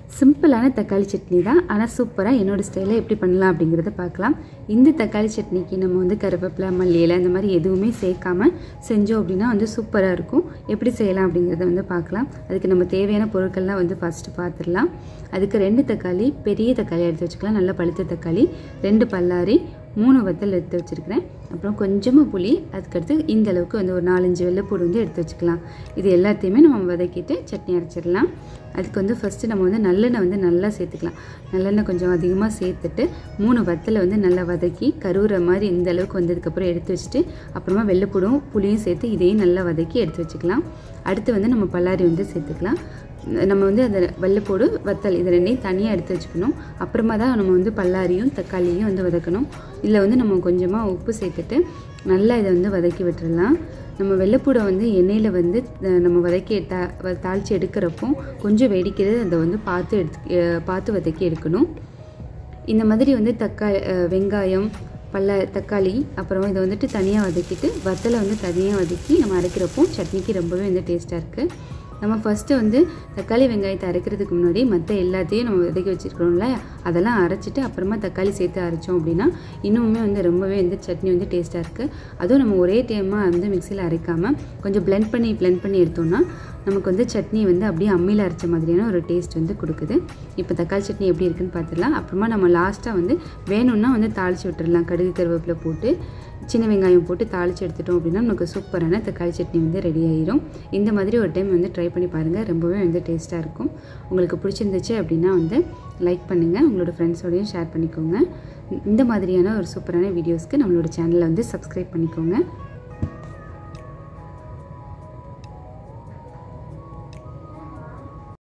சிம்பிளான தக்காளி சட்னி தான் ஆனால் சூப்பராக என்னோடய ஸ்டைலில் எப்படி பண்ணலாம் அப்படிங்கிறத பார்க்கலாம் இந்த தக்காளி சட்னிக்கு நம்ம வந்து கருவேப்பிலை மல்லி இலை அந்த மாதிரி எதுவுமே சேர்க்காம செஞ்சோம் அப்படின்னா வந்து சூப்பராக இருக்கும் எப்படி செய்யலாம் அப்படிங்கிறத வந்து பார்க்கலாம் அதுக்கு நம்ம தேவையான பொருட்கள்லாம் வந்து ஃபஸ்ட்டு பார்த்துடலாம் அதுக்கு ரெண்டு தக்காளி பெரிய தக்காளி எடுத்து வச்சுக்கலாம் நல்லா பழுத்த தக்காளி ரெண்டு பல்லாரி மூணு வத்தல் எடுத்து வச்சுருக்கிறேன் அப்புறம் கொஞ்சமாக புளி அதுக்கடுத்து இந்த அளவுக்கு வந்து ஒரு நாலஞ்சு வெள்ளைப்பூடு வந்து எடுத்து வச்சுக்கலாம் இது எல்லாத்தையுமே நம்ம வதக்கிட்டு சட்னி அரைச்சிடலாம் அதுக்கு வந்து ஃபஸ்ட்டு நம்ம வந்து நல்லெண்ணெய் வந்து நல்லா சேர்த்துக்கலாம் நல்லெண்ணெய் கொஞ்சம் அதிகமாக சேர்த்துட்டு மூணு வத்தலை வந்து நல்லா வதக்கி கருவுற மாதிரி இந்த அளவுக்கு வந்ததுக்கப்புறம் எடுத்து வச்சுட்டு அப்புறமா வெள்ளைப்பூடும் புளியும் சேர்த்து இதையும் நல்லா வதக்கி எடுத்து வச்சுக்கலாம் அடுத்து வந்து நம்ம பல்லாரி வந்து சேர்த்துக்கலாம் நம்ம வந்து அந்த வெள்ளைப்பூடு வத்தல் இது ரெண்டையும் தனியாக எடுத்து வச்சுக்கணும் அப்புறமா தான் நம்ம வந்து பல்லாரியும் தக்காளியும் வந்து வதக்கணும் இதில் வந்து நம்ம கொஞ்சமாக உப்பு சேர்த்துட்டு நல்லா இதை வந்து வதக்கி விட்டுறலாம் நம்ம வெள்ளைப்பூடை வந்து எண்ணெயில் வந்து நம்ம வதக்கி தா தாளித்து எடுக்கிறப்போ கொஞ்சம் வெடிக்கிறது அதை வந்து பார்த்து எடுத்து பார்த்து வதக்கி எடுக்கணும் இந்த மாதிரி வந்து தக்காளி வெங்காயம் பல்ல தக்காளி அப்புறம் இதை வந்துட்டு தனியாக வதக்கிட்டு வத்தலை வந்து தனியாக வதக்கி நம்ம அரைக்கிறப்போ சட்னிக்கு ரொம்பவே வந்து டேஸ்ட்டாக இருக்குது நம்ம ஃபஸ்ட்டு வந்து தக்காளி வெங்காயத்தை அரைக்கிறதுக்கு முன்னாடி மற்ற எல்லாத்தையும் நம்ம விதைக்கி வச்சுருக்கிறோம்ல அதெல்லாம் அரைச்சிட்டு அப்புறமா தக்காளி சேர்த்து அரைச்சோம் அப்படின்னா இன்னுமே வந்து ரொம்பவே வந்து சட்னி வந்து டேஸ்ட்டாக இருக்குது அதுவும் நம்ம ஒரே டைமாக வந்து மிக்சியில் அரைக்காமல் கொஞ்சம் பிளெண்ட் பண்ணி பிளெண்ட் பண்ணி எடுத்தோம்னா நமக்கு வந்து சட்னி வந்து அப்படியே அம்மியில் அரைச்ச மாதிரியான ஒரு டேஸ்ட் வந்து கொடுக்குது இப்போ தக்காளி சட்னி எப்படி இருக்குன்னு பார்த்துடலாம் அப்புறமா நம்ம லாஸ்ட்டாக வந்து வேணும்னா வந்து தாளித்து விட்டுடலாம் கடுகு கருவேப்பிலை போட்டு சின்ன வெங்காயம் போட்டு தாளித்து எடுத்துட்டோம் அப்படின்னா நமக்கு சூப்பரான தக்காளி சட்னி வந்து ரெடி ஆயிரும் இந்த மாதிரி ஒரு டைம் வந்து ட்ரை பண்ணி பாருங்கள் ரொம்பவே வந்து டேஸ்ட்டாக இருக்கும் உங்களுக்கு பிடிச்சிருந்துச்சு அப்படின்னா வந்து லைக் பண்ணுங்கள் உங்களோட ஃப்ரெண்ட்ஸோடையும் ஷேர் பண்ணிக்கோங்க இந்த மாதிரியான ஒரு சூப்பரான வீடியோஸ்க்கு நம்மளோட சேனலை வந்து சப்ஸ்கிரைப் பண்ணிக்கோங்க